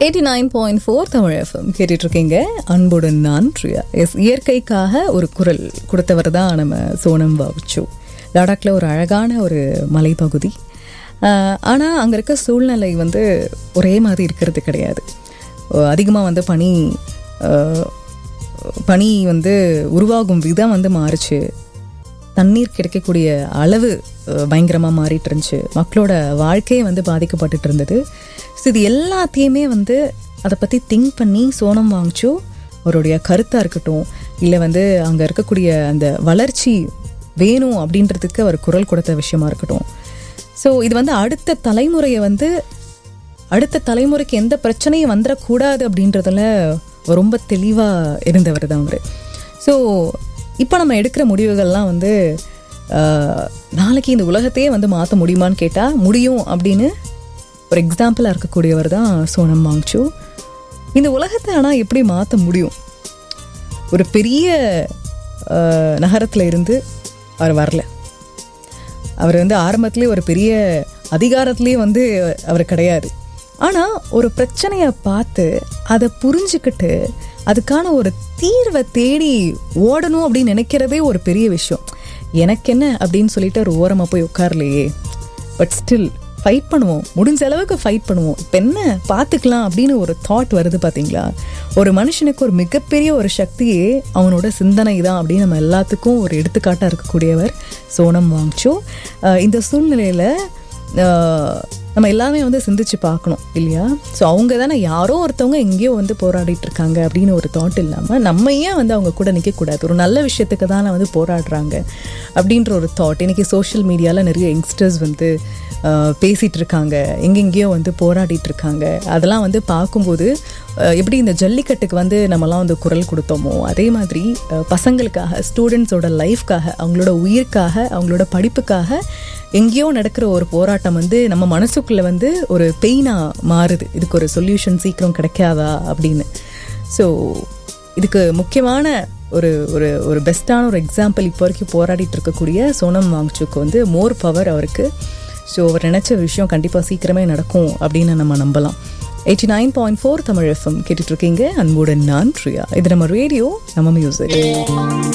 eighty nine point four Tamil FM கேட்டுட்டு இருக்கீங்க அன்புடன் நான் பிரியா எஸ் இயற்கைக்காக ஒரு குரல் கொடுத்தவர் தான் நம்ம சோனம் வாவுச்சு லடாக்ல ஒரு அழகான ஒரு மலைப்பகுதி ஆனால் அங்கே இருக்க சூழ்நிலை வந்து ஒரே மாதிரி இருக்கிறது கிடையாது அதிகமாக வந்து பனி அஹ், பனி வந்து உருவாகும் விதம் வந்து மாறுச்சு தண்ணீர் கிடைக்கக்கூடிய அளவு பயங்கரமாக மாறிட்டு இருந்துச்சு மக்களோட வாழ்க்கையே வந்து பாதிக்கப்பட்டுட்டு இருந்தது ஸோ இது எல்லாத்தையுமே வந்து அதை பற்றி திங்க் பண்ணி சோனம் வாங்கிச்சோ அவருடைய கருத்தாக இருக்கட்டும் இல்லை வந்து அங்கே இருக்கக்கூடிய அந்த வளர்ச்சி வேணும் அப்படின்றதுக்கு அவர் குரல் கொடுத்த விஷயமா இருக்கட்டும் ஸோ இது வந்து அடுத்த தலைமுறையை வந்து அடுத்த தலைமுறைக்கு எந்த பிரச்சனையும் வந்துடக்கூடாது அப்படின்றதுல ரொம்ப தெளிவாக இருந்தவர் தான் அவர் ஸோ இப்போ நம்ம எடுக்கிற முடிவுகள்லாம் வந்து ஆஹ், நாளைக்கு இந்த உலகத்தையே வந்து மாற்ற முடியுமான்னு கேட்டால் முடியும் அப்படின்னு ஒரு எக்ஸாம்பிளாக இருக்கக்கூடியவர் தான் சோனம் வாங்சு இந்த உலகத்தை ஆனால் எப்படி மாற்ற முடியும் ஒரு பெரிய நகரத்தில் இருந்து அவர் வரல அவர் வந்து ஆரம்பத்திலே ஒரு பெரிய அதிகாரத்திலேயே வந்து அவர் கிடையாது ஆனால் ஒரு பிரச்சனையை பார்த்து அதை புரிஞ்சுக்கிட்டு அதுக்கான ஒரு தீர்வை தேடி ஓடணும் அப்படின்னு நினைக்கிறதே ஒரு பெரிய விஷயம் எனக்கு என்ன அப்படின்னு சொல்லிட்டு ஒரு ஓரமாக போய் உட்காரலையே பட் ஸ்டில் ஃபைட் பண்ணுவோம் முடிஞ்ச அளவுக்கு ஃபைட் பண்ணுவோம் இப்போ என்ன பார்த்துக்கலாம் அப்படின்னு ஒரு தாட் வருது பார்த்தீங்களா ஒரு மனுஷனுக்கு ஒரு மிகப்பெரிய ஒரு சக்தியே அவனோட சிந்தனை தான் அப்படின்னு நம்ம எல்லாத்துக்கும் ஒரு எடுத்துக்காட்டாக இருக்கக்கூடியவர் சோனம் வாங்சோ அஹ் இந்த சூழ்நிலையில் நம்ம எல்லாமே வந்து சிந்திச்சு பார்க்கணும் இல்லையா ஸோ அவங்க தானே யாரோ ஒருத்தவங்க எங்கேயோ வந்து போராடிட்டு இருக்காங்க அப்படின்னு ஒரு தாட் இல்லாமல் நம்ம ஏன் வந்து அவங்க கூட நிற்கக்கூடாது ஒரு நல்ல விஷயத்துக்கு தானே வந்து போராடுறாங்க அப்படின்ற ஒரு தாட் இன்னைக்கு சோஷியல் மீடியாவில் நிறைய யங்ஸ்டர்ஸ் வந்து ஆஹ், பேசிட்டு இருக்காங்க எங்கெங்கேயோ வந்து போராடிட்டு இருக்காங்க அதெல்லாம் வந்து பார்க்கும்போது ஆஹ், எப்படி இந்த ஜல்லிக்கட்டுக்கு வந்து நம்மலாம் வந்து குரல் கொடுத்தோமோ அதே மாதிரி ஆஹ், பசங்களுக்காக ஸ்டூடெண்ட்ஸோட லைஃப்காக அவங்களோட உயிருக்காக அவங்களோட படிப்புக்காக எங்கேயோ நடக்கிற ஒரு போராட்டம் வந்து நம்ம மனசுக்குள்ள வந்து ஒரு பெயினாக மாறுது இதுக்கு ஒரு சொல்யூஷன் சீக்கிரம் கிடைக்காதா அப்படின்னு ஸோ இதுக்கு முக்கியமான ஒரு ஒரு ஒரு பெஸ்ட்டான ஒரு எக்ஸாம்பிள் இப்போ வரைக்கும் போராடிட்டு இருக்கக்கூடிய சோனம் வாங்சுக்கு வந்து மோர் பவர் அவருக்கு ஸோ அவர் நினச்ச விஷயம் கண்டிப்பாக சீக்கிரமே நடக்கும் அப்படின்னு நம்ம நம்பலாம் eighty nine point four Tamil FM கேட்டுட்டு இருக்கீங்க அன்புடன் நான் பிரியா இது நம்ம ரேடியோ நம்ம மியூசிக்